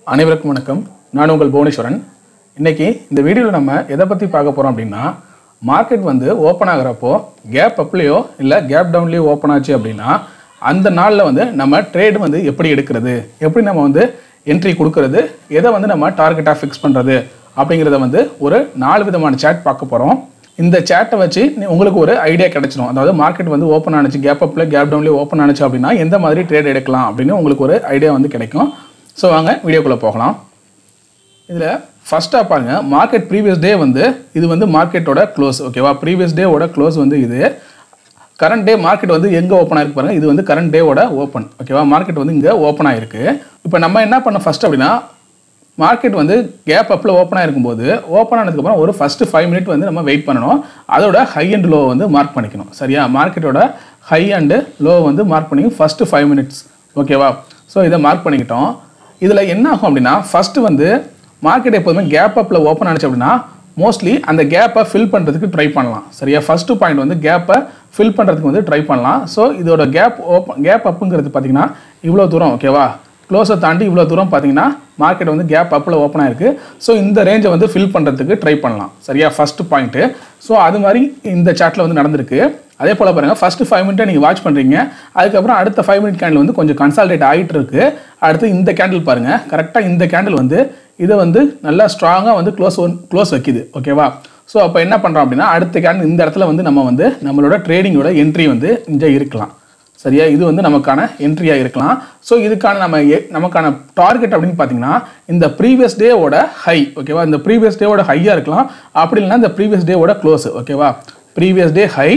அனைவருக்கும் வணக்கம் நான் உங்கள் புவனேஸ்வரன் இன்னைக்கு இந்த வீடியோவில் நம்ம எதை பற்றி பார்க்க போகிறோம் அப்படின்னா மார்க்கெட் வந்து ஓப்பன் ஆகுறப்போ கேப் அப்லேயோ இல்லை கேப் டவுன்லேயோ ஓப்பன் ஆச்சு அப்படின்னா அந்த நாளில் வந்து நம்ம ட்ரேடு வந்து எப்படி எடுக்கிறது எப்படி நம்ம வந்து என்ட்ரி கொடுக்கறது எதை வந்து நம்ம டார்கெட்டாக ஃபிக்ஸ் பண்ணுறது அப்படிங்கிறத வந்து ஒரு நாலு விதமான சேட் பார்க்க போகிறோம் இந்த சேட்டை வச்சு நீ- உங்களுக்கு ஒரு ஐடியா கிடைச்சிடும் அதாவது மார்க்கெட் வந்து ஓப்பன் ஆனிச்சு கேப் அப்பில் கேப் டவுன்லேயே ஓப்பன் ஆனிச்சு அப்படின்னா எந்த மாதிரி ட்ரேட் எடுக்கலாம் அப்படின்னு உங்களுக்கு ஒரு ஐடியா வந்து கிடைக்கும் ஸோ வாங்க வீடியோக்குள்ளே போகலாம் இதில் ஃபஸ்ட்டாக பாருங்க மார்க்கெட் ப்ரீவியஸ் டே வந்து இது வந்து மார்க்கெட்டோட க்ளோஸ் ஓகேவா ப்ரீவியஸ் டேவோட க்ளோஸ் வந்து இது கரண்ட் டே மார்க்கெட் வந்து எங்கே ஓப்பன் ஆயிருக்கு பாருங்க இது வந்து கரண்ட் டேவோட ஓப்பன் ஓகேவா மார்க்கெட் வந்து இங்கே ஓப்பன் ஆயிருக்கு இப்போ நம்ம என்ன பண்ண ஃபர்ஸ்ட் அப்படின்னா மார்க்கெட் வந்து கேப் அப்பில் ஓப்பன் ஆயிருக்கும்போது ஓப்பன் ஆனதுக்கப்புறம் ஒரு ஃபஸ்ட்டு ஃபைவ் மினிட் வந்து நம்ம வெயிட் பண்ணணும் அதோட ஹை அண்ட் லோ வந்து மார்க் பண்ணிக்கணும் சரியா மார்க்கெட்டோட ஹை அண்டு லோ வந்து மார்க் பண்ணி ஃபஸ்ட்டு ஃபைவ் மினிட்ஸ் ஓகேவா ஸோ இதை மார்க் பண்ணிக்கிட்டோம் இதில் என்ன ஆகும் அப்படின்னா ஃபஸ்ட்டு வந்து மார்க்கெட் எப்போதுமே கேப் அப்பில் ஓப்பன் ஆனிச்சு அப்படின்னா மோஸ்ட்லி அந்த கேப்பை ஃபில் பண்ணுறதுக்கு ட்ரை பண்ணலாம் சரியா ஃபஸ்ட்டு பாயிண்ட் வந்து கேப்பை ஃபில் பண்ணுறதுக்கு வந்து ட்ரை பண்ணலாம் ஸோ இதோட கேப் ஓப்பன் கேப் அப்புங்கிறது பார்த்தீங்கன்னா இவ்வளோ தூரம் ஓகேவா க்ளோஸை தாண்டி இவ்வளோ தூரம் பார்த்தீங்கன்னா மார்க்கெட் வந்து கேப் அப்பில் ஓப்பன் ஆயிருக்கு ஸோ இந்த ரேஞ்சை வந்து ஃபில் பண்ணுறதுக்கு ட்ரை பண்ணலாம் சரியா ஃபர்ஸ்ட் பாயிண்ட்டு ஸோ அது மாதிரி இந்த சார்ட்டில் வந்து நடந்திருக்கு அதே போல் பாருங்கள் ஃபஸ்ட்டு ஃபைவ் மினிட்டை நீங்கள் வாட்ச் பண்ணுறீங்க அதுக்கப்புறம் அடுத்த ஃபைவ் மினிட் கேண்டில் வந்து கொஞ்சம் கன்சால்டேட் ஆகிட்டு இருக்கு அடுத்து இந்த கேண்டில் பாருங்கள் கரெக்டாக இந்த கேண்டில் வந்து இதை வந்து நல்லா ஸ்ட்ராங்காக வந்து க்ளோஸ் க்ளோஸ் வைக்குது ஓகேவா ஸோ அப்போ என்ன பண்ணுறோம் அப்படின்னா அடுத்த கேண்டில் இந்த இடத்துல வந்து நம்ம வந்து நம்மளோட ட்ரேடிங்கோட என்ட்ரி வந்து இங்கே இருக்கலாம் சரியா இது வந்து நமக்கான என்ட்ரியாக இருக்கலாம் ஸோ இதுக்கான நம்ம எ- நமக்கான டார்கெட் அப்படின்னு பார்த்தீங்கன்னா இந்த ப்ரீவியஸ் டேவோட ஹை ஓகேவா இந்த ப்ரீவியஸ் டேவோட ஹையாக இருக்கலாம் அப்படி இல்லைன்னா இந்த ப்ரீவியஸ் டேவோட க்ளோஸ் ஓகேவா previous day high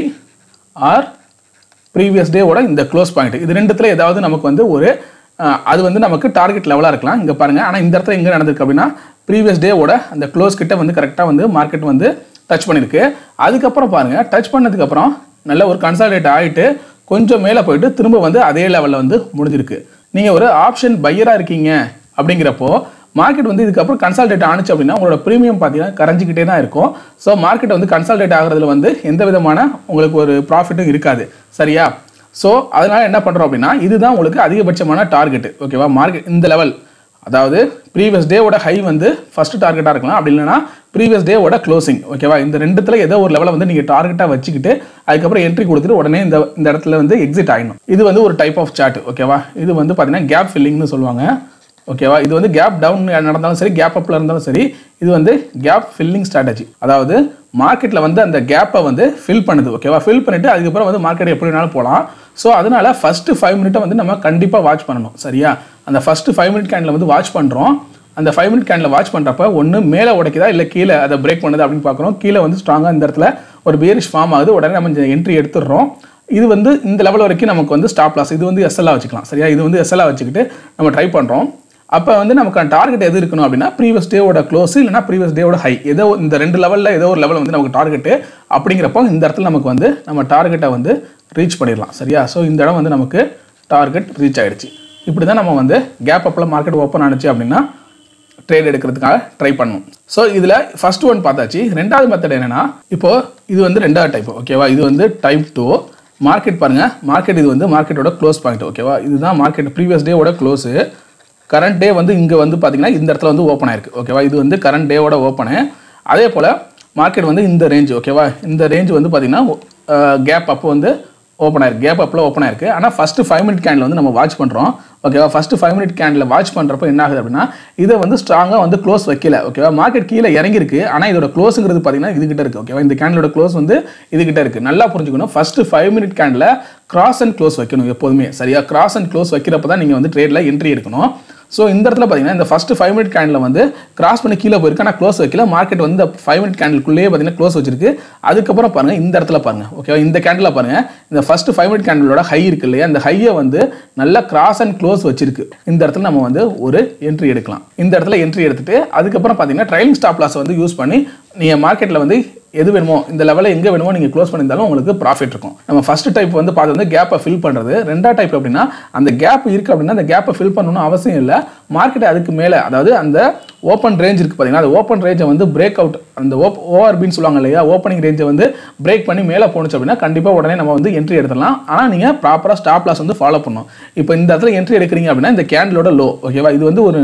or previous டேவோட இந்த க்ளோஸ் பாயிண்ட் இது ரெண்டுத்துல ஏதாவது நமக்கு வந்து ஒரு அஹ், அது வந்து நமக்கு டார்கெட் லெவலாக இருக்கலாம் இங்கே பாருங்கள் ஆனால் இந்த இடத்துல எங்கே நடந்திருக்கு அப்படின்னா ப்ரீவியஸ் டேவோட அந்த க்ளோஸ் கிட்ட வந்து கரெக்டாக வந்து மார்க்கெட் வந்து டச் பண்ணியிருக்கு அதுக்கப்புறம் பாருங்கள் டச் பண்ணதுக்கப்புறம் நல்ல ஒரு கன்சால்டேட் ஆகிட்டு கொஞ்சம் மேலே போயிட்டு திரும்ப வந்து அதே லெவலில் வந்து முடிஞ்சிருக்கு நீங்கள் ஒரு ஆப்ஷன் பையராக இருக்கீங்க அப்படிங்கிறப்போ மார்க்கெட் வந்து இதுக்கப்புறம் கன்சால்டேட் ஆனிச்சு அப்படின்னா உங்களோட ப்ரீமியம் பார்த்தீங்கன்னா கரைஞ்சிக்கிட்டே தான் இருக்கும் ஸோ மார்க்கெட் வந்து கன்சால்டேட் ஆகுறதுல வந்து எந்த விதமான உங்களுக்கு ஒரு ப்ராஃபிட்டும் இருக்காது சரியா ஸோ அதனால என்ன பண்ணுறோம் அப்படின்னா இதுதான் உங்களுக்கு அதிகபட்சமான டார்கெட் ஓகேவா மார்க்கெட் இந்த லெவல் அதாவது ப்ரீவியஸ் டேவோட ஹை வந்து ஃபர்ஸ்ட் டார்கெட்டாக இருக்கலாம் அப்படி இல்லைன்னா ப்ரீவியஸ் டேவோட க்ளோசிங் ஓகேவா இந்த ரெண்டுத்துல ஏதோ ஒரு லெவலை வந்து நீங்கள் டார்கெட்டாக வச்சுக்கிட்டு அதுக்கப்புறம் என்ட்ரி கொடுத்துட்டு உடனே இந்த இந்த இடத்துல வந்து எக்ஸிட் ஆகணும் இது வந்து ஒரு டைப் ஆஃப் சார்ட் ஓகேவா இது வந்து பார்த்தீங்கன்னா கேப் ஃபில்லிங்னு சொல்லுவாங்க ஓகேவா இது வந்து கேப் டவுன் நடந்தாலும் சரி கேப் அப்பில் இருந்தாலும் சரி இது வந்து கேப் ஃபில்லிங் ஸ்ட்ராட்டஜி அதாவது மார்க்கெட்டில் வந்து அந்த கேப்பை வந்து ஃபில் பண்ணுது ஓகேவா ஃபில் பண்ணிட்டு அதுக்கப்புறம் வந்து மார்க்கெட் எப்படி வேணாலும் போகலாம் ஸோ அதனால ஃபஸ்ட்டு ஃபைவ் மினிட்டை வந்து நம்ம கண்டிப்பாக வாட்ச் பண்ணணும் சரியா அந்த ஃபஸ்ட்டு ஃபைவ் மினிட் கேண்டில் வந்து வாட்ச் பண்ணுறோம் அந்த ஃபைவ் மினிட் கேண்டில் வாட்ச் பண்ணுறப்ப ஒன்று மேலே உடைக்குதா இல்லை கீழே அதை பிரேக் பண்ணுது அப்படின்னு பார்க்குறோம் கீழே வந்து ஸ்ட்ராங்காக இந்த இடத்துல ஒரு பேரிஷ் ஃபார்ம் ஆகுது உடனே நம்ம என்ட்ரி எடுத்துடுறோம் இது வந்து இந்த லெவல் வரைக்கும் நமக்கு வந்து ஸ்டாப் லாஸ் இது வந்து எஸ்எல்ஆ வச்சுக்கலாம் சரியா இது வந்து எஸ்எல்ஆ வச்சுக்கிட்டு நம்ம ட்ரை பண்ணுறோம் அப்போ வந்து நமக்கு டார்கெட் எது இருக்கணும் அப்படின்னா ப்ரீவியஸ் டேவோட க்ளோஸ் இல்லைனா ப்ரீவியஸ் டேவோட ஹை ஏதோ இந்த ரெண்டு லெவலில் ஏதோ ஒரு லெவல் வந்து நமக்கு டார்கெட்டு அப்படிங்கிறப்போ இந்த இடத்துல நமக்கு வந்து நம்ம டார்கெட்டை வந்து ரீச் பண்ணிடலாம் சரியா ஸோ இந்த இடம் வந்து நமக்கு டார்கெட் ரீச் ஆயிடுச்சு இப்படி தான் நம்ம வந்து கேப் அப்பில் மார்க்கெட் ஓப்பன் ஆனிச்சு அப்படின்னா ட்ரேட் எடுக்கிறதுக்காக ட்ரை பண்ணணும் ஸோ இதில் ஃபர்ஸ்ட் ஒன் பார்த்தாச்சு ரெண்டாவது மெத்தட் என்னன்னா இப்போ இது வந்து ரெண்டாவது டைப் ஓகேவா இது வந்து டைப் டூ மார்க்கெட் பாருங்க மார்க்கெட் இது வந்து மார்க்கெட்டோட க்ளோஸ் பாயிண்ட் ஓகேவா இதுதான் மார்க்கெட் ப்ரீவியஸ் டேவோட க்ளோஸு கரண்ட் டே வந்து இங்கே வந்து பார்த்தீங்கன்னா இந்த இடத்துல வந்து ஓப்பன் ஆயிருக்கு ஓகேவா இது வந்து கரண்ட் டேவோட ஓப்பனு அதே போல் மார்க்கெட் வந்து இந்த ரேஞ்ச் ஓகேவா இந்த ரேஞ்ச் வந்து பார்த்தீங்கன்னா கேப் அப்போ வந்து ஓப்பன் ஆயிருக்கு கேப் அப்பில் ஓப்பன் ஆயிருக்கு ஆனால் ஃபஸ்ட்டு ஃபைவ் மினிட் கேண்டில் வந்து நம்ம வாட்ச் பண்ணுறோம் ஓகேவா first five minute candle watch பண்ணுறப்போ என்ன ஆகுது அப்படின்னா இதை வந்து ஸ்ட்ராங்காக வந்து க்ளோஸ் வைக்கல ஓகேவா மார்க்கெட் கீழே இறங்கியிருக்கு ஆனால் இதோட க்ளோஸுங்கிறது பார்த்தீங்கன்னா இதுகிட்ட இருக்குது ஓகேவா இந்த கேண்டலோட க்ளோஸ் வந்து இதுகிட்ட இருக்குது நல்லா புரிஞ்சுக்கணும் first five minute candle cross and close வைக்கணும் எப்போதுமே சரியா கிராஸ் அண்ட் க்ளோஸ் வைக்கிறப்ப தான் நீங்கள் வந்து ட்ரேடில் என்ட்ரி எடுக்கணும் ஸோ இந்த இடத்துல பார்த்தீங்கன்னா இந்த ஃபஸ்ட்டு ஃபைவ் மினிட் கேண்டில் வந்து கிராஸ் பண்ணி கீழே போயிருக்கு ஆனால் க்ளோஸ் வைக்கல மார்க்கெட் வந்து இந்த ஃபைவ் மினிட் கேண்டிலுக்குள்ளேயே பார்த்தீங்கன்னா க்ளோஸ் வச்சிருக்கு அதுக்கப்புறம் பாருங்க இந்த இடத்துல பாருங்க ஓகேவா இந்த கேண்டில் பாருங்க இந்த ஃபர்ஸ்ட் ஃபைவ் மினிட் கேண்டிலோட ஹை இருக்கு இல்லையா அந்த ஹையை வந்து நல்லா கிராஸ் அண்ட் க்ளோஸ் வச்சிருக்கு இந்த இடத்துல நம்ம வந்து ஒரு என்ட்ரி எடுக்கலாம் இந்த இடத்துல என்ட்ரி எடுத்துட்டு அதுக்கப்புறம் பார்த்தீங்கன்னா ட்ரைலிங் ஸ்டாப் லாஸ் வந்து யூஸ் பண்ணி நீங்கள் மார்க்கெட்டில் வந்து எது வேணுமோ இந்த லெவலில் எங்கே வேணுமோ நீங்கள் க்ளோஸ் பண்ணியிருந்தாலும் உங்களுக்கு ப்ராஃபிட் இருக்கும் நம்ம ஃபர்ஸ்ட் டைப் வந்து பார்த்து வந்து கேப்பை ஃபில் பண்ணுறது ரெண்டா டைப் அப்படின்னா அந்த கேப் இருக்குது அப்படின்னா அந்த கேப்பை ஃபில் பண்ணணும்னு அவசியம் இல்லை மார்க்கெட் அதுக்கு மேலே அதாவது அந்த ஓப்பன் ரேஞ்ச் இருக்குது பார்த்தீங்கன்னா அந்த ஓப்பன் ரேஞ்சை வந்து பிரேக் அவுட் அந்த ஓப் ஓஆர்பின்னு சொல்லுவாங்க இல்லையா ஓப்பனிங் ரேஞ்சை வந்து பிரேக் பண்ணி மேலே போணுச்சு அப்படின்னா கண்டிப்பாக உடனே நம்ம வந்து என்ட்ரி எடுத்துடலாம் ஆனால் நீங்கள் ப்ராப்பராக ஸ்டாப் லாஸ் வந்து ஃபாலோ பண்ணணும் இப்போ இந்த இடத்துல என்ட்ரி எடுக்கிறீங்க அப்படின்னா இந்த கேண்டிலோட லோ ஓகேவா இது வந்து ஒரு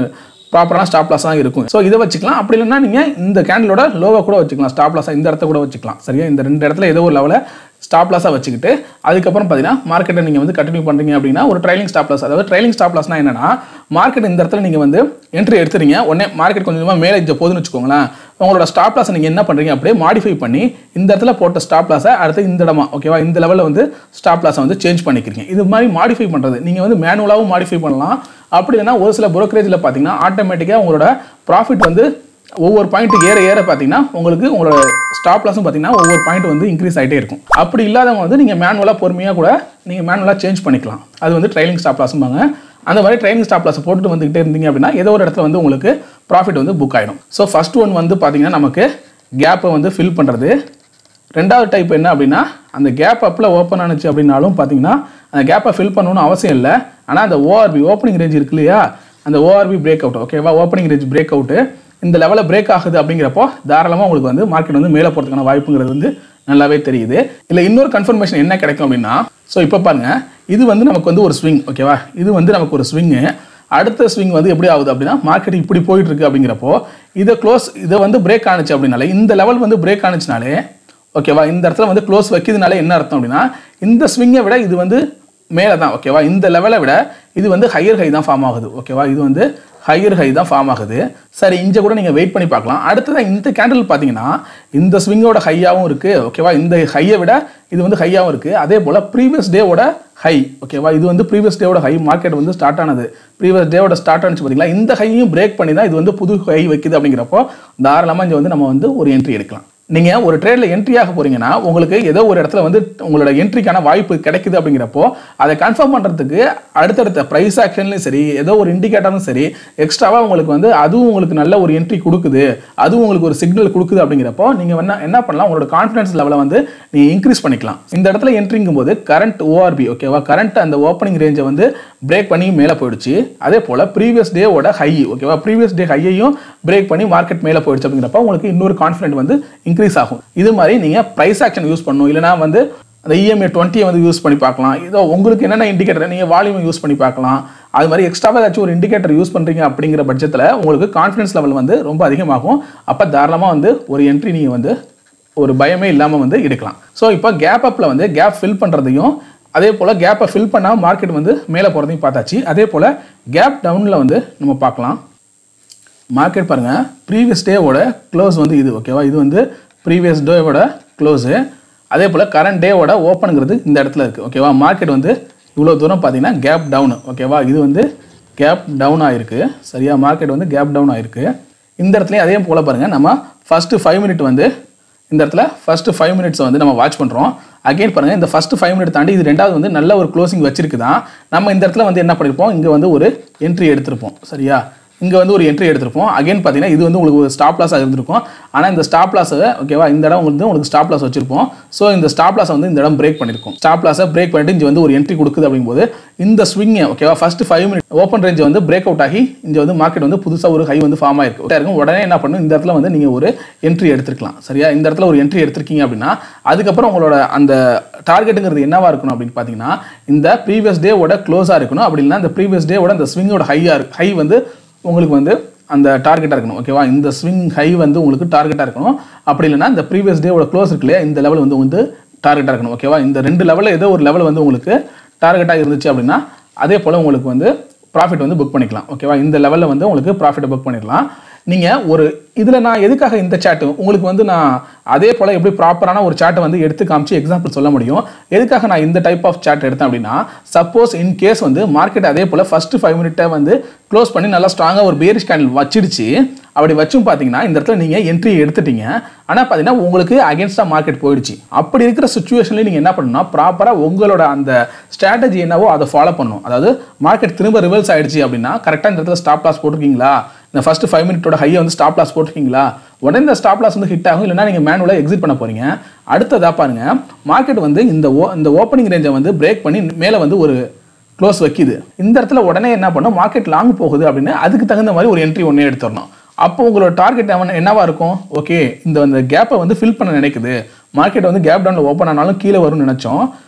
ப்ராப்பரான ஸ்டாப் லாஸ் தான் இருக்கும் ஸோ இதை வச்சுக்கலாம் அப்படி இல்லைன்னா நீங்கள் இந்த கேண்டிலோட லோவை கூட வச்சுக்கலாம் ஸ்டாப் லாஸாக இந்த இடத்த கூட வச்சுக்கலாம் சரியா இந்த ரெண்டு இடத்துல ஏதோ ஒரு லெவலில் ஸ்டாப் லாஸாக வச்சுக்கிட்டு அதுக்கப்புறம் பார்த்தீங்கன்னா மார்க்கெட்டை நீங்கள் வந்து கண்டினியூ பண்ணுறீங்க அப்படின்னா ஒரு ட்ரைலிங் ஸ்டாப் லாஸ் அதாவது ட்ரைலிங் ஸ்டாப் லாஸ்னா என்னன்னா மார்க்கெட் இந்த இடத்துல நீங்கள் வந்து என்ட்ரி எடுத்துறீங்க உடனே மார்க்கெட் கொஞ்சம் கொஞ்சமாக மேலே இங்கே போகுதுன்னு வச்சுக்கோங்களேன் உங்களோட ஸ்டாப் லாஸை நீங்கள் என்ன பண்ணுறீங்க அப்படியே மாடிஃபை பண்ணி இந்த இடத்துல போட்ட ஸ்டாப் லாஸை அடுத்து இந்த இடமா ஓகேவா இந்த லெவலில் வந்து ஸ்டாப் லாஸை வந்து சேஞ்ச் பண்ணிக்கிறீங்க இது மாதிரி மாடிஃபை பண்ணுறது நீங்கள் வந்து மேனுவலாகவும் மாடிஃபை பண்ணலாம் அப்படி இல்லைன்னா ஒரு சில புரோக்கரேஜில் பார்த்தீங்கன்னா ஆட்டோமேட்டிக்காக உங்களோட ப்ராஃபிட் வந்து ஒவ்வொரு பாயிண்ட் ஏற ஏற பார்த்தீங்கன்னா உங்களுக்கு உங்களோட ஸ்டாப் லாஸும் பார்த்தீங்கன்னா ஒவ்வொரு பாயிண்ட் வந்து இன்க்ரீஸ் ஆகிட்டே இருக்கும் அப்படி இல்லாதவங்க வந்து நீங்கள் மேனுவலாக பொறுமையாக கூட நீங்கள் மேனுவலாக சேஞ்ச் பண்ணிக்கலாம் அது வந்து ட்ரைலிங் ஸ்டாப் லாஸும்பாங்க அந்த மாதிரி ட்ரைனிங் ஸ்டாப் லாஸ் போட்டுட்டு வந்துகிட்டே இருந்தீங்க அப்படின்னா ஏதோ ஒரு இடத்துல வந்து உங்களுக்கு ப்ராஃபிட் வந்து புக் ஆகிடும் ஸோ ஃபர்ஸ்ட் ஒன் வந்து பார்த்தீங்கன்னா நமக்கு கேப்பை வந்து ஃபில் பண்ணுறது ரெண்டாவது டைப் என்ன அப்படின்னா அந்த கேப் அப்பில் ஓப்பன் ஆனுச்சு அப்படின்னாலும் பார்த்தீங்கன்னா அந்த கேப்பை ஃபில் பண்ணணும்னு அவசியம் இல்லை ஆனால் அந்த ஓஆர்பி ஓப்பனிங் ரேஞ்ச் இருக்கு இல்லையா அந்த ஓஆர்பி பிரேக் அவுட் ஓகேவா ஓப்பனிங் ரேஞ்ச் பிரேக் அவுட்டு இந்த லெவலில் பிரேக் ஆகுது அப்படிங்கிறப்போ தாராளமாக உங்களுக்கு வந்து மார்க்கெட் வந்து மேலே போகிறதுக்கான வாய்ப்புங்கிறது வந்து நல்லாவே தெரியுது இல்லை இன்னொரு கன்ஃபர்மேஷன் என்ன கிடைக்கும் அப்படின்னா ஸோ இப்போ பாருங்க இது வந்து நமக்கு வந்து ஒரு ஸ்விங் ஓகேவா இது வந்து நமக்கு ஒரு ஸ்விங்கு அடுத்த ஸ்விங் வந்து எப்படி ஆகுது அப்படின்னா மார்க்கெட் இப்படி போயிட்டு இருக்கு அப்படிங்கிறப்போ இதை க்ளோஸ் இதை வந்து பிரேக் ஆனுச்சு அப்படின்னாலே இந்த லெவல் வந்து பிரேக் ஆனுச்சுனாலே ஓகேவா இந்த இடத்துல வந்து க்ளோஸ் வைக்கிறதுனால என்ன அர்த்தம் அப்படின்னா இந்த ஸ்விங்கை விட இது வந்து மேலே தான் ஓகேவா இந்த லெவலை விட இது வந்து ஹையர் ஹை தான் ஃபார்ம் ஆகுது ஓகேவா இது வந்து ஹையர் ஹை தான் ஃபார்ம் ஆகுது சரி இங்கே கூட நீங்கள் வெயிட் பண்ணி பார்க்கலாம் அடுத்ததான் இந்த கேண்டில் பார்த்தீங்கன்னா இந்த ஸ்விங்கோட ஹையாகவும் இருக்குது ஓகேவா இந்த ஹையை விட இது வந்து ஹையாகவும் இருக்குது அதே போல் ப்ரீவியஸ் டேவோட ஹை ஓகேவா இது வந்து ப்ரீவியஸ் டேவோட ஹை மார்க்கெட் வந்து ஸ்டார்ட் ஆனது ப்ரீவியஸ் டேவோட ஸ்டார்ட் ஆனிச்சு பார்த்தீங்களா இந்த ஹையும் பிரேக் பண்ணி தான் இது வந்து புது ஹை வைக்குது அப்படிங்கிறப்போ தாராளமாக இங்கே வந்து நம்ம வந்து ஒரு என்ட்ரி எடுக்கலாம் நீங்கள் ஒரு ட்ரேடில் என்ட்ரி ஆக போறீங்கன்னா உங்களுக்கு ஏதோ ஒரு இடத்துல வந்து உங்களோட என்ட்ரிக்கான வாய்ப்பு கிடைக்குது அப்படிங்கிறப்போ அதை கன்ஃபார்ம் பண்ணுறதுக்கு அடுத்தடுத்த ப்ரைஸ் ஆக்ஷன்லையும் சரி ஏதோ ஒரு இண்டிகேட்டரும் சரி எக்ஸ்ட்ராவாக உங்களுக்கு வந்து அதுவும் உங்களுக்கு நல்ல ஒரு என்ட்ரி கொடுக்குது அதுவும் உங்களுக்கு ஒரு சிக்னல் கொடுக்குது அப்படிங்கிறப்போ நீங்கள் என்ன என்ன பண்ணலாம் உங்களோட கான்ஃபிடன்ஸ் லெவலை வந்து நீங்கள் இன்க்ரீஸ் பண்ணிக்கலாம் இந்த இடத்துல என்ட்ரிங்கும் போது கரண்ட் ஓஆர்பி ஓகேவா கரண்ட் அந்த ஓப்பனிங் ரேஞ்சை வந்து பிரேக் பண்ணி மேலே போயிடுச்சு அதே போல் ப்ரீவியஸ் டேவோட ஹை ஓகேவா ப்ரீவியஸ் டே ஹையையும் பிரேக் பண்ணி மார்க்கெட் மேலே போயிடுச்சு அப்படிங்கிறப்ப உங்களுக்கு இன்னொரு கான்ஃபிடென்ட் வந்து இன்க்ரீஸ் ஆகும் இது மாதிரி நீங்கள் ப்ரைஸ் ஆக்ஷன் யூஸ் பண்ணணும் இல்லைனா வந்து அந்த இஎம்ஐ டுவெண்ட்டியை வந்து யூஸ் பண்ணி பார்க்கலாம் இதோ உங்களுக்கு என்னென்ன இண்டிகேட்டர் நீங்கள் வால்யூம் யூஸ் பண்ணி பார்க்கலாம் அது மாதிரி எக்ஸ்ட்ராவாக ஏதாச்சும் ஒரு இண்டிகேட்டர் யூஸ் பண்ணுறீங்க அப்படிங்கிற பட்சத்தில் உங்களுக்கு கான்ஃபிடன்ஸ் லெவல் வந்து ரொம்ப அதிகமாகும் அப்போ தாராளமாக வந்து ஒரு என்ட்ரி நீங்கள் வந்து ஒரு பயமே இல்லாமல் வந்து எடுக்கலாம் ஸோ இப்போ கேப் அப்பில் வந்து கேப் ஃபில் பண்ணுறதையும் அதே போல் கேப்பை ஃபில் பண்ணால் மார்க்கெட் வந்து மேலே போகிறதையும் பார்த்தாச்சு அதே போல் கேப் டவுனில் வந்து நம்ம பார்க்கலாம் மார்க்கெட் பாருங்கள் ப்ரீவியஸ் டேவோட க்ளோஸ் வந்து இது ஓகேவா இது வந்து ப்ரீவியஸ் டேவோட க்ளோஸு அதே போல் கரண்ட் டேவோட ஓப்பனுங்கிறது இந்த இடத்துல இருக்குது ஓகேவா மார்க்கெட் வந்து இவ்வளோ தூரம் பார்த்தீங்கன்னா கேப் டவுன் ஓகேவா இது வந்து கேப் டவுன் ஆயிருக்கு சரியா மார்க்கெட் வந்து கேப் டவுன் ஆயிருக்கு இந்த இடத்துலையும் அதே போல் பாருங்கள் நம்ம ஃபஸ்ட்டு ஃபைவ் மினிட் வந்து இந்த இடத்துல ஃபஸ்ட்டு ஃபைவ் மினிட்ஸ் வந்து நம்ம வாட்ச் பண்ணுறோம் அகைன் பாருங்கள் இந்த ஃபஸ்ட்டு ஃபைவ் மினிட் தாண்டி இது ரெண்டாவது வந்து நல்ல ஒரு க்ளோசிங் வச்சிருக்கு தான் நம்ம இந்த இடத்துல வந்து என்ன பண்ணியிருப்போம் இங்கே வந்து ஒரு என்ட்ரி எடுத்திருப்போம் சரியா இங்கே வந்து ஒரு என்ட்ரி எடுத்திருப்போம் அகைன் பார்த்தீங்கன்னா இது வந்து உங்களுக்கு ஒரு ஸ்டாப் லாஸாக இருந்திருக்கும் ஆனால் இந்த ஸ்டாப் லாஸை ஓகேவா இந்த இடம் வந்து உங்களுக்கு ஸ்டாப் லாஸ் வச்சிருப்போம் ஸோ இந்த ஸ்டாப் லாஸை வந்து இந்த இடம் பிரேக் பண்ணியிருக்கும் ஸ்டாப் லாஸை பிரேக் பண்ணிட்டு இங்கே வந்து ஒரு என்ட்ரி கொடுக்குது அப்படிங்கும்போது இந்த ஸ்விங்கை ஓகேவா first five minute open range வந்து பிரேக் அவுட் ஆகி இங்கே வந்து மார்க்கெட் வந்து புதுசாக ஒரு ஹை வந்து ஃபார்ம் ஆயிருக்கு இருக்கும் உடனே என்ன பண்ணும் இந்த இடத்துல வந்து நீங்கள் ஒரு என்ட்ரி எடுத்துருக்கலாம் சரியா இந்த இடத்துல ஒரு என்ட்ரி எடுத்திருக்கீங்க அப்படின்னா அதுக்கப்புறம் உங்களோட அந்த டார்கெட்டுங்கிறது என்னவா இருக்கணும் அப்படின்னு பார்த்தீங்கன்னா இந்த ப்ரீவியஸ் டேவோட க்ளோஸாக இருக்கணும் அப்படி இல்லைன்னா இந்த ப்ரீவியஸ் டேவோட இந்த ஸ்விங்கோட ஹையாக ஹை வந்து உங்களுக்கு வந்து அந்த டார்கெட்டாக இருக்கணும் ஓகேவா இந்த ஸ்விங் ஹை வந்து உங்களுக்கு டார்கெட்டாக இருக்கணும் அப்படி இல்லைன்னா இந்த ப்ரீவியஸ் டேவோட க்ளோஸ் இருக்கு இல்லையா இந்த லெவல் வந்து வந்து டார்கெட்டாக இருக்கணும் ஓகேவா இந்த ரெண்டு லெவலில் ஏதோ ஒரு லெவல் வந்து உங்களுக்கு டார்கெட்டாக இருந்துச்சு அப்படின்னா அதே போல் உங்களுக்கு வந்து ப்ராஃபிட் வந்து புக் பண்ணிக்கலாம் ஓகேவா இந்த லெவலில் வந்து உங்களுக்கு ப்ராஃபிட்டை புக் பண்ணிடலாம் நீங்கள் ஒரு இதில் நான் எதுக்காக இந்த சாட்டு உங்களுக்கு வந்து நான் அதே போல் எப்படி ப்ராப்பரான ஒரு சாட்டை வந்து எடுத்து காமிச்சு எக்ஸாம்பிள் சொல்ல முடியும் எதுக்காக நான் இந்த டைப் ஆஃப் சாட் எடுத்தேன் அப்படின்னா சப்போஸ் இன் கேஸ் வந்து மார்க்கெட் அதே போல் ஃபஸ்ட்டு ஃபைவ் மினிட்டை வந்து க்ளோஸ் பண்ணி நல்லா ஸ்ட்ராங்காக ஒரு பேரிஷ் கேண்டில் வச்சிடுச்சு அப்படி வச்சும் பார்த்தீங்கன்னா இந்த இடத்துல நீங்கள் என்ட்ரி எடுத்துட்டீங்க ஆனால் பார்த்தீங்கன்னா உங்களுக்கு அகேன்ஸ்டாக மார்க்கெட் போயிடுச்சு அப்படி இருக்கிற சுச்சுவேஷன்லேயும் நீங்கள் என்ன பண்ணணும்னா ப்ராப்பராக உங்களோட அந்த ஸ்ட்ராட்டஜி என்னவோ அதை ஃபாலோ பண்ணணும் அதாவது மார்க்கெட் திரும்ப ரிவர்ஸ் ஆயிடுச்சு அப்படின்னா கரெக்டாக இந்த இடத்துல ஸ்டாப் லாஸ் போட்டிருக்கீங்களா இந்த ஃபர்ஸ்ட் ஃபைவ் மினிட்டோட ஹையை வந்து ஸ்டாப் லாஸ் போட்டிருக்கீங்களா உடனே இந்த ஸ்டாப் லாஸ் வந்து ஹிட் ஆகும் இல்லைனா நீங்கள் மேனுவலாக எக்ஸிட் பண்ண போறீங்க அடுத்ததாக பாருங்க மார்க்கெட் வந்து இந்த ஓ இந்த ஓப்பனிங் ரேஞ்சை வந்து பிரேக் பண்ணி மேலே வந்து ஒரு க்ளோஸ் வைக்குது இந்த இடத்துல உடனே என்ன பண்ணும் மார்க்கெட் லாங் போகுது அப்படின்னு அதுக்கு தகுந்த மாதிரி ஒரு என்ட்ரி ஒன்றே எடுத்துடணும் அப்போ உங்களோட டார்கெட் என்னவா இருக்கும் ஓகே இந்த அந்த கேப்பை வந்து ஃபில் பண்ண நினைக்குது மார்க்கெட் வந்து கேப் டவுனில் ஓப்பன் ஆனாலும் கீழே வரும்னு நினச்சோம்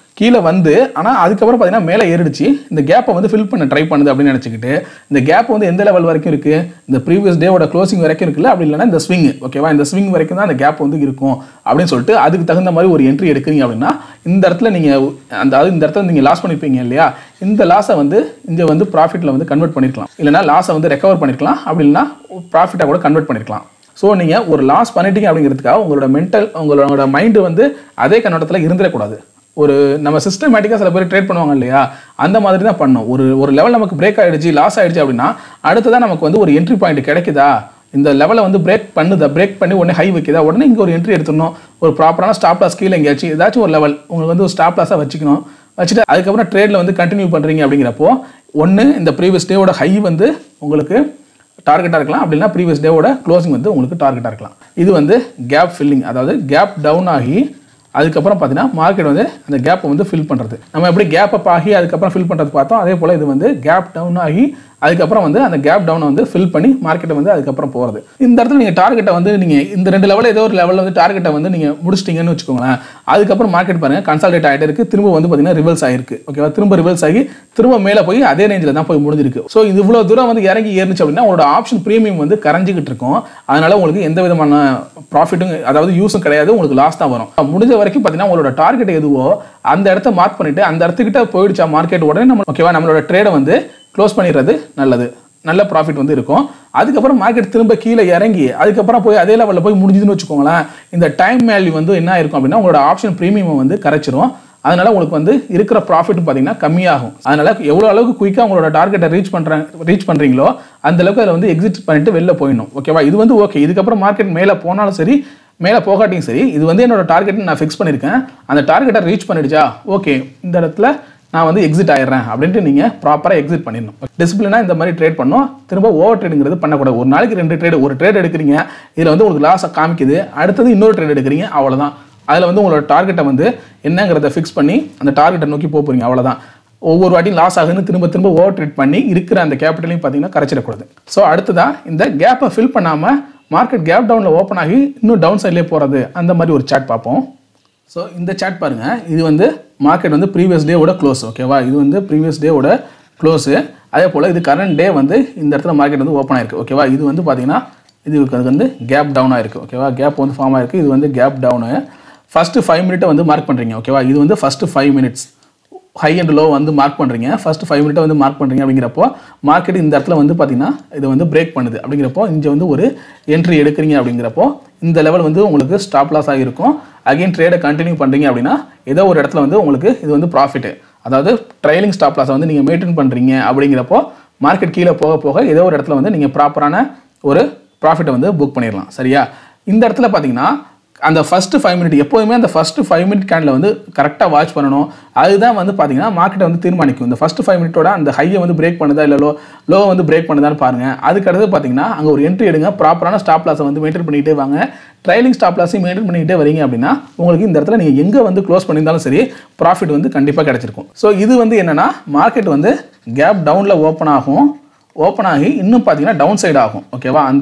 கீழே வந்து ஆனால் அதுக்கப்புறம் பார்த்தீங்கன்னா மேலே ஏறிடுச்சு இந்த கேப்பை வந்து ஃபில் பண்ண ட்ரை பண்ணுது அப்படின்னு நினச்சிக்கிட்டு இந்த கேப் வந்து எந்த லெவல் வரைக்கும் இருக்குது இந்த ப்ரீவியஸ் டேவோட க்ளோசிங் வரைக்கும் இருக்குல்ல அப்படி இல்லைன்னா இந்த ஸ்விங் ஓகேவா இந்த ஸ்விங் வரைக்கும் தான் அந்த கேப் வந்து இருக்கும் அப்படின்னு சொல்லிட்டு அதுக்கு தகுந்த மாதிரி ஒரு என்ட்ரி எடுக்கிறீங்க அப்படின்னா இந்த இடத்துல நீங்கள் அந்த அதாவது இந்த இடத்துல நீங்கள் லாஸ் பண்ணியிருப்பீங்க இல்லையா இந்த லாஸை வந்து இங்கே வந்து ப்ராஃபிட்டில் வந்து கன்வெர்ட் பண்ணிருக்கலாம் இல்லைனா லாஸை வந்து ரெக்கவர் பண்ணிருக்கலாம் அப்படி இல்லைன்னா ப்ராஃபிட்டாக கூட கன்வெர்ட் பண்ணிருக்கலாம் ஸோ நீங்கள் ஒரு லாஸ் பண்ணிட்டீங்க அப்படிங்கிறதுக்காக உங்களோட மென்டல் உங்களோட மைண்டு வந்து அதே கண்ணோட்டத்தில் இருந்துடக்கூடாது ஒரு நம்ம சிஸ்டமேட்டிக்காக சில பேர் ட்ரேட் பண்ணுவாங்க இல்லையா அந்த மாதிரி தான் பண்ணோம் ஒரு ஒரு லெவல் நமக்கு பிரேக் ஆயிடுச்சு லாஸ் ஆயிடுச்சு அப்படின்னா அடுத்ததான் நமக்கு வந்து ஒரு என்ட்ரி பாயிண்ட் கிடைக்குதா இந்த லெவலை வந்து பிரேக் பண்ணுதா பிரேக் பண்ணி உடனே ஹை வைக்குதா உடனே இங்கே ஒரு என்ட்ரி எடுத்துடணும் ஒரு ப்ராப்பரான ஸ்டாப் லாஸ் கீழே எங்கேயாச்சும் ஏதாச்சும் ஒரு லெவல் உங்களுக்கு வந்து ஒரு ஸ்டாப் லாஸாக வச்சுக்கணும் வச்சுட்டு அதுக்கப்புறம் ட்ரேடில் வந்து கண்டினியூ பண்ணுறீங்க அப்படிங்கிறப்போ ஒன்று இந்த ப்ரீவியஸ் டேவோட ஹை வந்து உங்களுக்கு டார்கெட்டாக இருக்கலாம் அப்படின்னா ப்ரீவியஸ் டேவோட க்ளோசிங் வந்து உங்களுக்கு டார்கெட்டாக இருக்கலாம் இது வந்து கேப் ஃபில்லிங் அதாவது கேப் டவுன் ஆகி அதுக்கப்புறம் பார்த்தீங்கன்னா மார்க்கெட் வந்து அந்த கேப்பை வந்து ஃபில் பண்ணுறது நம்ம எப்படி கேப் அப் ஆகி அதுக்கப்புறம் ஃபில் பண்ணுறது பார்த்தோம் அதே போல் இது வந்து கேப் டவுன் ஆகி அதுக்கப்புறம் வந்து அந்த கேப் டவுனை வந்து ஃபில் பண்ணி மார்க்கெட்டை வந்து அதுக்கப்புறம் போகிறது இந்த இடத்துல நீங்கள் டார்கெட்டை வந்து நீங்கள் இந்த ரெண்டு லெவலில் ஏதோ ஒரு லெவலில் வந்து டார்கெட்டை வந்து நீங்கள் முடிச்சிட்டிங்கன்னு வச்சுக்கோங்களேன் அதுக்கப்புறம் மார்க்கெட் பாருங்கள் கன்சால்டேட் ஆகிட்டே இருக்குது திரும்ப வந்து பார்த்தீங்கன்னா ரிவல்ஸ் ஆகிருக்கு ஓகேவா திரும்ப ரிவல்ஸ் ஆகி திரும்ப மேலே போய் அதே ரேஞ்சில் தான் போய் முடிஞ்சிருக்கு ஸோ இது இவ்வளோ தூரம் வந்து இறங்கி ஏறிச்சு அப்படின்னா உங்களோட ஆப்ஷன் ப்ரீமியம் வந்து கரைஞ்சிக்கிட்டு இருக்கும் அதனால உங்களுக்கு எந்த விதமான ப்ராஃபிட்டும் அதாவது யூஸும் கிடையாது உங்களுக்கு லாஸ் தான் வரும் முடிஞ்ச வரைக்கும் பார்த்தீங்கன்னா உங்களோட டார்கெட் எதுவோ அந்த இடத்த மார்க் பண்ணிட்டு அந்த இடத்துக்கிட்ட போயிடுச்சா மார்க்கெட் உடனே நம்ம ஓகேவா நம்மளோட ட்ரேடை வந்து க்ளோஸ் பண்ணிடுறது நல்லது நல்ல ப்ராஃபிட் வந்து இருக்கும் அதுக்கப்புறம் மார்க்கெட் திரும்ப கீழே இறங்கி அதுக்கப்புறம் போய் அதே லெவலில் போய் முடிஞ்சுதுன்னு வச்சுக்கோங்களேன் இந்த டைம் வேல்யூ வந்து என்ன இருக்கும் அப்படின்னா உங்களோட ஆப்ஷன் ப்ரீமியம் வந்து கரைச்சிரும் அதனால உங்களுக்கு வந்து இருக்கிற ப்ராஃபிட் பார்த்தீங்கன்னா கம்மியாகும் அதனால எவ்வளோ அளவுக்கு குயிக்காக உங்களோட டார்கெட்டை ரீச் பண்ணுறாங்க ரீச் பண்ணுறீங்களோ அந்த அளவுக்கு அதில் வந்து எக்ஸிட் பண்ணிட்டு வெளில போயிடணும் ஓகேவா இது வந்து ஓகே இதுக்கப்புறம் மார்க்கெட் மேலே போனாலும் சரி மேலே போகாட்டியும் சரி இது வந்து என்னோட டார்கெட் நான் ஃபிக்ஸ் பண்ணியிருக்கேன் அந்த டார்கெட்டை ரீச் பண்ணிடுச்சா ஓகே இந்த இடத்துல நான் வந்து எக்ஸிட் ஆயிடுறேன் அப்படின்ட்டு நீங்கள் ப்ராப்பராக எக்ஸிட் பண்ணிடணும் டிசிப்ளினாக இந்த மாதிரி ட்ரேட் பண்ணோம் திரும்ப ஓவர் ட்ரேடுங்கிறது பண்ணக்கூடாது ஒரு நாளைக்கு ரெண்டு ட்ரேடு ஒரு ட்ரேட் எடுக்கிறீங்க இதில் வந்து உங்களுக்கு லாஸை காமிக்குது அடுத்தது இன்னொரு ட்ரேட் எடுக்கிறீங்க அவ்வளோதான் அதில் வந்து உங்களோட டார்கெட்டை வந்து என்னங்கிறத ஃபிக்ஸ் பண்ணி அந்த டார்கெட்டை நோக்கி போக போகிறீங்க அவ்வளோதான் ஒவ்வொரு வாட்டியும் லாஸ் ஆகுதுன்னு திரும்ப திரும்ப ஓவர் ட்ரேட் பண்ணி இருக்கிற அந்த கேபிட்டலையும் பார்த்தீங்கன்னா கரைச்சிடக்கூடாது ஸோ அடுத்ததான் இந்த கேப்பை ஃபில் பண்ணாமல் மார்க்கெட் கேப் டவுனில் ஓப்பன் ஆகி இன்னும் டவுன் சைட்லேயே போகிறது அந்த மாதிரி ஒரு சாட் பார்ப்போம் ஸோ இந்த சாட் பாருங்க இது வந்து மார்க்கெட் வந்து ப்ரீவியஸ் டேவோட க்ளோஸ் ஓகேவா இது வந்து ப்ரீவியஸ் டேவோட க்ளோஸு அதே போல் இது கரண்ட் டே வந்து இந்த இடத்துல மார்க்கெட் வந்து ஓப்பன் ஆயிருக்கு ஓகேவா இது வந்து பார்த்தீங்கன்னா இது வந்து கேப் டவுன் ஆயிருக்கு ஓகேவா கேப் வந்து ஃபார்ம் ஆயிருக்கு இது வந்து கேப் டவுனு ஃபஸ்ட்டு ஃபைவ் மினிட்டை வந்து மார்க் பண்ணுறீங்க ஓகேவா இது வந்து first five minutes high and low வந்து மார்க் பண்ணுறீங்க ஃபர்ஸ்ட் ஃபைவ் மினிட்டை வந்து மார்க் பண்ணுறீங்க அப்படிங்கிறப்போ மார்க்கெட் இந்த இடத்துல வந்து பார்த்தீங்கன்னா இது வந்து பிரேக் பண்ணுது அப்படிங்கிறப்போ இங்கே வந்து ஒரு என்ட்ரி எடுக்கிறீங்க அப்படிங்கிறப்போ இந்த லெவல் வந்து உங்களுக்கு ஸ்டாப் லாஸ் ஆகிருக்கும் அகைன் ட்ரேடை கண்டினியூ பண்ணுறீங்க அப்படின்னா ஏதோ ஒரு இடத்துல வந்து உங்களுக்கு இது வந்து ப்ராஃபிட்டு அதாவது ட்ரைலிங் ஸ்டாப் லாஸை வந்து நீங்கள் மெயின்டைன் பண்ணுறீங்க அப்படிங்கிறப்போ மார்க்கெட் கீழே போக போக ஏதோ ஒரு இடத்துல வந்து நீங்கள் ப்ராப்பரான ஒரு ப்ராஃபிட்டை வந்து புக் பண்ணிடலாம் சரியா இந்த இடத்துல பார்த்தீங்கன்னா அந்த ஃபஸ்ட்டு ஃபைவ் மினிட் எப்போதுமே அந்த ஃபஸ்ட்டு ஃபைவ் மினிட் கேண்டில் வந்து கரெக்டாக வாட்ச் பண்ணணும் அதுதான் வந்து பார்த்தீங்கன்னா மார்க்கெட்டை வந்து தீர்மானிக்கும் இந்த ஃபஸ்ட்டு ஃபைவ் மினிட்டோட அந்த ஹையை வந்து பிரேக் பண்ணுதா இல்லை லோ லோ வந்து பிரேக் பண்ணுதான்னு பாருங்கள் அதுக்கு அடுத்து பார்த்தீங்கன்னா அங்கே ஒரு என்ட்ரி எடுங்க ப்ராப்பரான ஸ்டாப் லாஸை வந்து மெயின்டைன் பண்ணிக்கிட்டே வாங்க ட்ரைலிங் ஸ்டாப் லாஸையும் மெயின்டைன் பண்ணிக்கிட்டே வரீங்க அப்படின்னா உங்களுக்கு இந்த இடத்துல நீங்கள் எங்கே வந்து க்ளோஸ் பண்ணியிருந்தாலும் சரி ப்ராஃபிட் வந்து கண்டிப்பாக கிடச்சிருக்கும் ஸோ இது வந்து என்னென்னா மார்க்கெட் வந்து கேப் டவுனில் ஓப்பன் ஆகும் ஓப்பன் ஆகி இன்னும் பார்த்தீங்கன்னா டவுன் சைடு ஆகும் ஓகேவா அந்த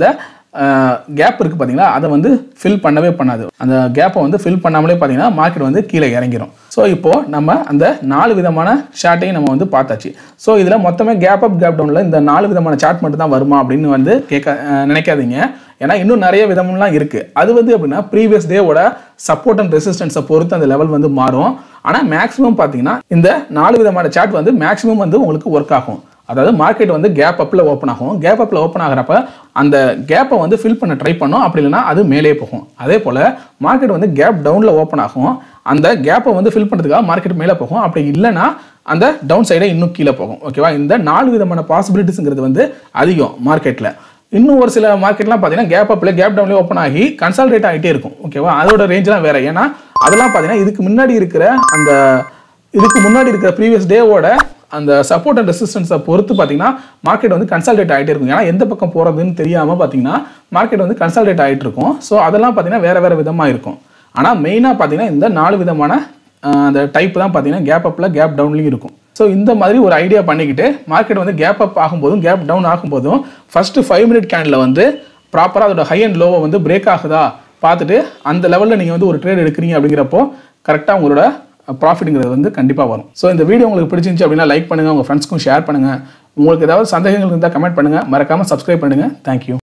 கேப் இருக்குது பார்த்தீங்களா அதை வந்து ஃபில் பண்ணவே பண்ணாது அந்த கேப்பை வந்து ஃபில் பண்ணாமலே பார்த்தீங்கன்னா மார்க்கெட் வந்து கீழே இறங்கிரும் ஸோ இப்போது நம்ம அந்த நாலு விதமான ஷார்ட்டையும் நம்ம வந்து பார்த்தாச்சு ஸோ இதில் மொத்தமே கேப் அப் கேப் டவுனில் இந்த நாலு விதமான சார்ட் மட்டும் தான் வருமா அப்படின்னு வந்து கேட்க அஹ், நினைக்காதீங்க ஏன்னா இன்னும் நிறைய விதம்லாம் இருக்குது அது வந்து எப்படின்னா ப்ரீவியஸ் டேவோட சப்போர்ட் அண்ட் ரெசிஸ்டன்ஸை பொறுத்து அந்த லெவல் வந்து மாறும் ஆனால் மேக்ஸிமம் பார்த்தீங்கன்னா இந்த நாலு விதமான சார்ட் வந்து மேக்ஸிமம் வந்து உங்களுக்கு ஒர்க் ஆகும் அதாவது மார்க்கெட் வந்து கேப் அப்பில் ஓப்பன் ஆகும் கேப் அப்பில் ஓப்பன் ஆகிறப்ப அந்த கேப்பை வந்து ஃபில் பண்ண ட்ரை பண்ணும் அப்படி இல்லைன்னா அது மேலே போகும் அதே போல் மார்க்கெட் வந்து கேப் டவுனில் ஓப்பன் ஆகும் அந்த கேப்பை வந்து ஃபில் பண்ணுறதுக்காக மார்க்கெட் மேலே போகும் அப்படி இல்லைன்னா அந்த டவுன் சைடே இன்னும் கீழே போகும் ஓகேவா இந்த நாலு விதமான பாசிபிலிட்டிஸுங்கிறது வந்து அதிகம் மார்க்கெட்டில் இன்னும் ஒரு சில மார்க்கெட்லாம் பார்த்தீங்கன்னா கேப் அப்பில் கேப் டவுன்லேயே ஓப்பன் ஆகி கன்சால்டேட் ஆகிட்டே இருக்கும் ஓகேவா அதோட ரேஞ்செலாம் வேறு ஏன்னா அதெல்லாம் பார்த்தீங்கன்னா இதுக்கு முன்னாடி இருக்கிற அந்த இதுக்கு முன்னாடி இருக்கிற ப்ரீவியஸ் டேவோட அந்த சப்போர்ட் அண்ட் ரெசிஸ்டன்ஸை பொறுத்து பார்த்தீங்கன்னா மார்க்கெட் வந்து கன்சல்டேட் ஆகிட்டே இருக்கும் ஏன்னா எந்த பக்கம் போகிறதுன்னு தெரியாமல் பார்த்தீங்கன்னா மார்க்கெட் வந்து கன்சல்டேட் ஆகிட்டு இருக்கும் ஸோ அதெல்லாம் பார்த்தீங்கன்னா வேறு வேறு விதமாக இருக்கும் ஆனால் மெயினாக பார்த்தீங்கன்னா இந்த நாலு விதமான அஹ், அந்த டைப் தான் பார்த்தீங்கன்னா கேப் அப்பில் கேப் டவுன்லையும் இருக்கும் ஸோ இந்த மாதிரி ஒரு ஐடியா பண்ணிக்கிட்டு மார்க்கெட் வந்து கேப் அப் ஆகும்போதும் கேப் டவுன் ஆகும்போதும் ஃபஸ்ட்டு ஃபைவ் மினிட் கேண்டில் வந்து ப்ராப்பராக அதோட ஹை அண்ட் லோவை வந்து பிரேக் ஆகுதா பார்த்துட்டு அந்த லெவலில் நீங்கள் வந்து ஒரு ட்ரேட் எடுக்கிறீங்க அப்படிங்கிறப்போ கரெக்டாக உங்களோட ப்ராஃபிட்டுங்கிறது வந்து கண்டிப்பாக வரும் ஸோ இந்த வீடியோ உங்களுக்கு பிடிச்சிருந்துச்சு அப்படின்னா லைக் பண்ணுங்கள் உங்கள் ஃப்ரெண்ட்ஸ்க்கும் ஷேர் பண்ணுங்கள் உங்களுக்கு ஏதாவது சந்தேகங்கள் இருந்தால் கமெண்ட் பண்ணுங்கள் மறக்காமல் சப்ஸ்கிரைப் பண்ணுங்கள் தேங்க்யூ